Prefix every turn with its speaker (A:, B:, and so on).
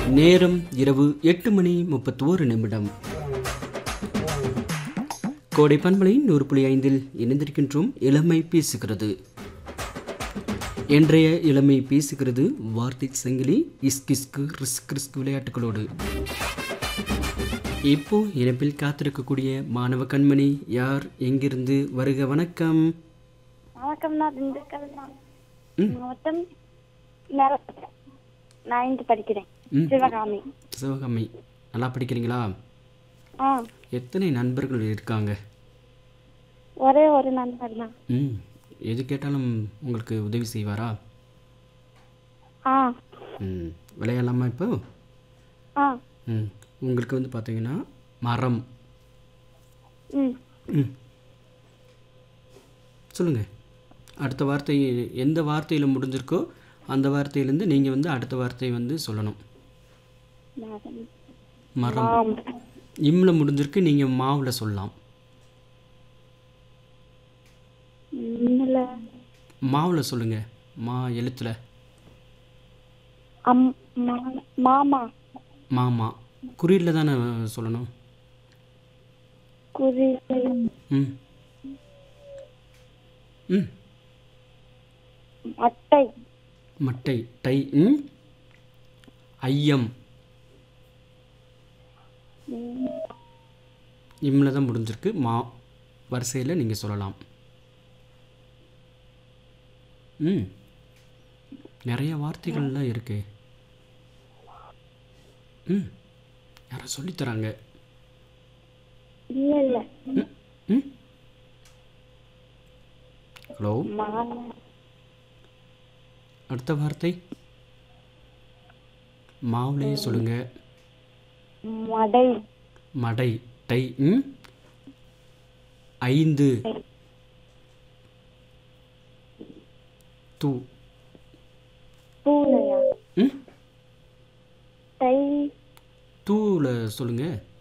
A: நேரம் இரவு எட்டு மணி முப்பத்தோரு நிமிடம் கோடை பண்பலை நூறு புள்ளி ஐந்தில் இணைந்திருக்கின்றோம் இளமை பேசுகிறது இன்றைய இளமை பேசுகிறது வார்த்தை சங்கிலி இஸ்கிஸ்கு ரிஸ்க் ரிஸ்க் விளையாட்டுகளோடு இப்போ இணைப்பில் காத்திருக்கக்கூடிய மாணவ கண்மணி யார் எங்கிருந்து வருக வணக்கம்
B: வணக்கம் நான் திண்டுக்கல் தான்
A: ம்.
B: மாவட்டம் நேரப்பட்டேன் நைன்த் படிக்கிறேன்
A: ம்.
B: சிவகாமி
A: சிவகாமி நல்லா படிக்கிறீங்களா
B: ஆ
A: எத்தனை நண்பர்கள் இருக்காங்க
B: ஒரே ஒரு நண்பர் தான்
A: ம் எது கேட்டாலும் உங்களுக்கு உதவி செய்வாரா
B: ஆ
A: ம் விளையாடலாமா இப்போ
B: ஆ
A: ம் உங்களுக்கு வந்து பார்த்தீங்கன்னா மரம்
B: ம்
A: ம் சொல்லுங்கள் அடுத்த வார்த்தை எந்த வார்த்தையில் முடிஞ்சிருக்கோ அந்த வார்த்தையிலேருந்து நீங்கள் வந்து அடுத்த வார்த்தை வந்து சொல்லணும்
B: மரம்.
A: மரம்
B: ஆம்
A: இம்ல முடிஞ்சிருக்கு நீங்கள் மாவில் சொல்லலாம்
B: இல்ல
A: மாவில் சொல்லுங்கள் மா எழுத்தில்
B: அம் மா- மாமா
A: மாமா குறியில் தானே சொல்லணும்
B: குறி
A: ம் ம்
B: அட்டை
A: மட்டை டை ம் ஐயம்
B: ம்,
A: இம்ல தான் முடிஞ்சிருக்கு மா வரிசையில் நீங்கள் சொல்லலாம் ம் நிறைய வார்த்தைகள்லாம் இருக்கு ம் யாரும் சொல்லித்தராங்க
B: இல்ல இல்ல
A: ம் ஹலோ
B: மா
A: அடுத்த வார்த்தை மாவுலேயே சொல்லுங்கள்
B: மடை
A: மடை டை ம் ஐந்து தூ
B: பூலையா
A: ம்
B: தை
A: தூவில் சொல்லுங்க